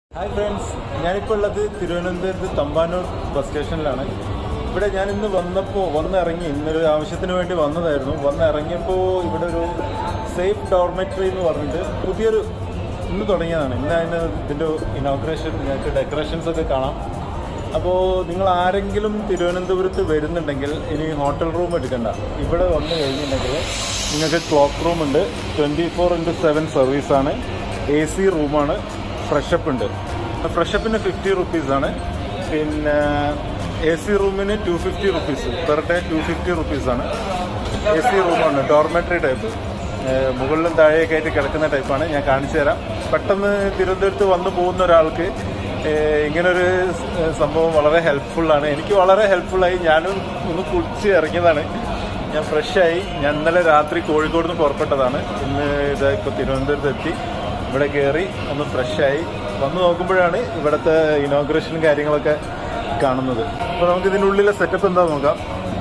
hi friends ഞാനിപ്പോൾ ഉള്ളത് തിരുവനന്തപുരത്ത് തമ്പാനൂർ ബസ് സ്റ്റേഷനിലാണ് ഇവിടെ ഞാൻ ഇന്ന് വന്നപ്പോൾ വന്നിറങ്ങി ഇന്നൊരു ആവശ്യത്തിന് വേണ്ടി വന്നതായിരുന്നു വന്നിറങ്ങിയപ്പോൾ ഇവിടെ ഒരു സേഫ് ഡോർമെറ്ററി എന്ന് പറഞ്ഞിട്ട് പുതിയൊരു ഇന്ന് തുടങ്ങിയതാണ് ഇന്ന് അതിന് ഇതിൻ്റെ ഇനോഗ്രേഷൻ ഞങ്ങൾക്ക് ഡെക്കറേഷൻസ് ഒക്കെ കാണാം അപ്പോൾ നിങ്ങൾ ആരെങ്കിലും തിരുവനന്തപുരത്ത് വരുന്നുണ്ടെങ്കിൽ ഇനി ഹോട്ടൽ റൂം എടുക്കണ്ട ഇവിടെ വന്നു കഴിഞ്ഞിട്ടുണ്ടെങ്കിൽ നിങ്ങൾക്ക് ക്ലോക്ക് റൂം ഉണ്ട് ട്വൻറ്റി ഫോർ ഇൻറ്റു സെവൻ സർവീസാണ് എ സി റൂമാണ് ഫ്രഷപ്പ് ഉണ്ട് ഫ്രഷപ്പിന് ഫിഫ്റ്റി റുപ്പീസാണ് പിന്നെ എ സി റൂമിന് two fifty rupees per day two fifty റുപ്പീസാണ് എ സി റൂമാണ് ഡോർമെറ്ററി ടൈപ്പ് മുകളിലും താഴെയൊക്കെ ആയിട്ട് കിടക്കുന്ന ടൈപ്പാണ് ഞാൻ കാണിച്ചു തരാം പെട്ടെന്ന് തിരുവനന്തപുരത്ത് വന്നു പോകുന്ന ഒരാൾക്ക് ഏഹ് ഇങ്ങനൊരു സ് സംഭവം വളരെ ഹെൽപ്ഫുള്ളാണ് എനിക്ക് വളരെ ഹെൽപ്ഫുള്ളായി ഞാനും ഒന്ന് കുളിച്ച് ഇറങ്ങിയതാണ് ഞാൻ ഫ്രഷായി ഞാൻ ഇന്നലെ രാത്രി കോഴിക്കോട് നിന്ന് പുറപ്പെട്ടതാണ് ഇന്ന് ഇത് ഇപ്പോൾ തിരുവനന്തപുരത്ത് എത്തി ഇവിടെ കയറി ഒന്ന് ഫ്രഷായി വന്ന് നോക്കുമ്പോഴാണ് ഇവിടുത്തെ ഇനോഗ്രേഷനും കാര്യങ്ങളൊക്കെ കാണുന്നത് അപ്പോൾ നമുക്ക് ഇതിൻ്റെ ഉള്ളിലെ സെറ്റപ്പ് എന്താ നോക്കാം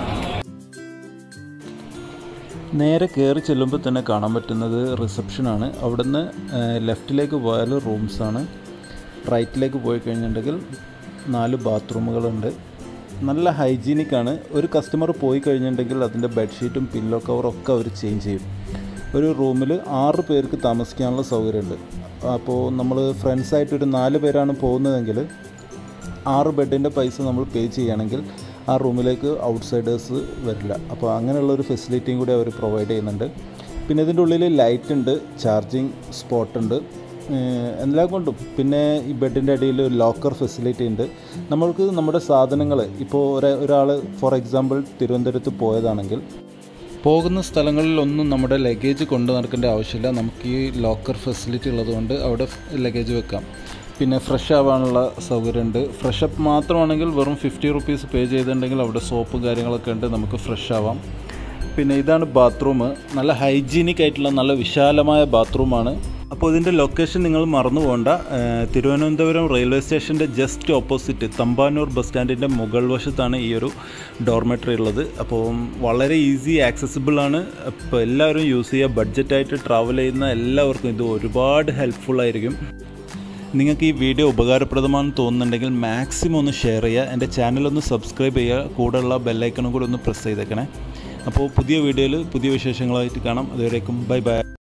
നേരെ കയറി ചെല്ലുമ്പോൾ തന്നെ കാണാൻ പറ്റുന്നത് റിസപ്ഷനാണ് അവിടുന്ന് ലെഫ്റ്റിലേക്ക് പോയാൽ റൂംസാണ് റൈറ്റിലേക്ക് പോയി കഴിഞ്ഞിട്ടുണ്ടെങ്കിൽ നാല് ബാത്റൂമുകളുണ്ട് നല്ല ഹൈജീനിക് ആണ് ഒരു കസ്റ്റമർ പോയി കഴിഞ്ഞിട്ടുണ്ടെങ്കിൽ അതിൻ്റെ ബെഡ്ഷീറ്റും പില്ലോ കവറും ഒക്കെ അവർ ചേഞ്ച് ചെയ്യും ഒരു റൂമിൽ ആറ് പേർക്ക് താമസിക്കാനുള്ള സൗകര്യമുണ്ട് അപ്പോൾ നമ്മൾ ഫ്രണ്ട്സായിട്ട് ഒരു നാല് പേരാണ് പോകുന്നതെങ്കിൽ ആറ് ബെഡിൻ്റെ പൈസ നമ്മൾ പേ ചെയ്യുകയാണെങ്കിൽ ആ റൂമിലേക്ക് ഔട്ട്സൈഡേഴ്സ് വരില്ല അപ്പോൾ അങ്ങനെയുള്ള ഒരു ഫെസിലിറ്റിയും കൂടി അവർ പ്രൊവൈഡ് ചെയ്യുന്നുണ്ട് പിന്നെ ഇതിൻ്റെ ഉള്ളിൽ ലൈറ്റ് ഉണ്ട് ചാർജിങ് സ്പോട്ട് ഉണ്ട് ഏഹ് എല്ലാം കൊണ്ടും പിന്നെ ഈ ബെഡിൻ്റെ അടിയിൽ ലോക്കർ ഫെസിലിറ്റി ഉണ്ട് നമ്മൾക്ക് നമ്മുടെ സാധനങ്ങൾ ഇപ്പോൾ ഒരാ ഒരാൾ ഫോർ എക്സാമ്പിൾ തിരുവനന്തപുരത്ത് പോയതാണെങ്കിൽ പോകുന്ന സ്ഥലങ്ങളിലൊന്നും നമ്മുടെ ലഗേജ് കൊണ്ടു നടക്കേണ്ട ആവശ്യമില്ല നമുക്ക് ഈ ലോക്കർ ഫെസിലിറ്റി ഉള്ളതുകൊണ്ട് അവിടെ ലഗേജ് വെക്കാം പിന്നെ ഫ്രഷ് ആവാനുള്ള സൗകര്യമുണ്ട് ഫ്രഷ് അപ്പ് മാത്രമാണെങ്കിൽ വെറും ഫിഫ്റ്റി റുപ്പീസ് പേ ചെയ്തിട്ടുണ്ടെങ്കിൽ അവിടെ സോപ്പും കാര്യങ്ങളൊക്കെ ഉണ്ട് നമുക്ക് ഫ്രഷ് ആവാം പിന്നെ ഇതാണ് ബാത്റൂം നല്ല ഹൈജീനിക് ആയിട്ടുള്ള നല്ല വിശാലമായ ബാത്റൂമാണ് അപ്പോൾ ഇതിൻ്റെ ലൊക്കേഷൻ നിങ്ങൾ മറന്നു പോകണ്ട ഏഹ് തിരുവനന്തപുരം റെയിൽവേ സ്റ്റേഷൻ്റെ ജസ്റ്റ് ഓപ്പോസിറ്റ് തമ്പാനൂർ ബസ് സ്റ്റാൻഡിൻ്റെ മുകൾ വശത്താണ് ഈ ഒരു ഡോർമെറ്ററി ഉള്ളത് അപ്പോൾ വളരെ ഈസി ആക്സസിബിൾ ആണ് അപ്പോൾ എല്ലാവരും യൂസ് ചെയ്യുക ബഡ്ജറ്റായിട്ട് ട്രാവൽ ചെയ്യുന്ന എല്ലാവർക്കും ഇത് ഒരുപാട് ഹെൽപ്ഫുൾ ആയിരിക്കും നിങ്ങൾക്ക് ഈ വീഡിയോ ഉപകാരപ്രദമാണെന്ന് തോന്നുന്നുണ്ടെങ്കിൽ മാക്സിമം ഒന്ന് ഷെയർ ചെയ്യുക എൻ്റെ ചാനലൊന്ന് സബ്സ്ക്രൈബ് ചെയ്യുക കൂടെയുള്ള ബെല്ലൈക്കണും കൂടി ഒന്ന് പ്രസ് ചെയ്തേക്കണേ അപ്പോൾ പുതിയ വീഡിയോയിൽ പുതിയ വിശേഷങ്ങളായിട്ട് കാണാം അതുവരേക്കും ബൈ ബൈ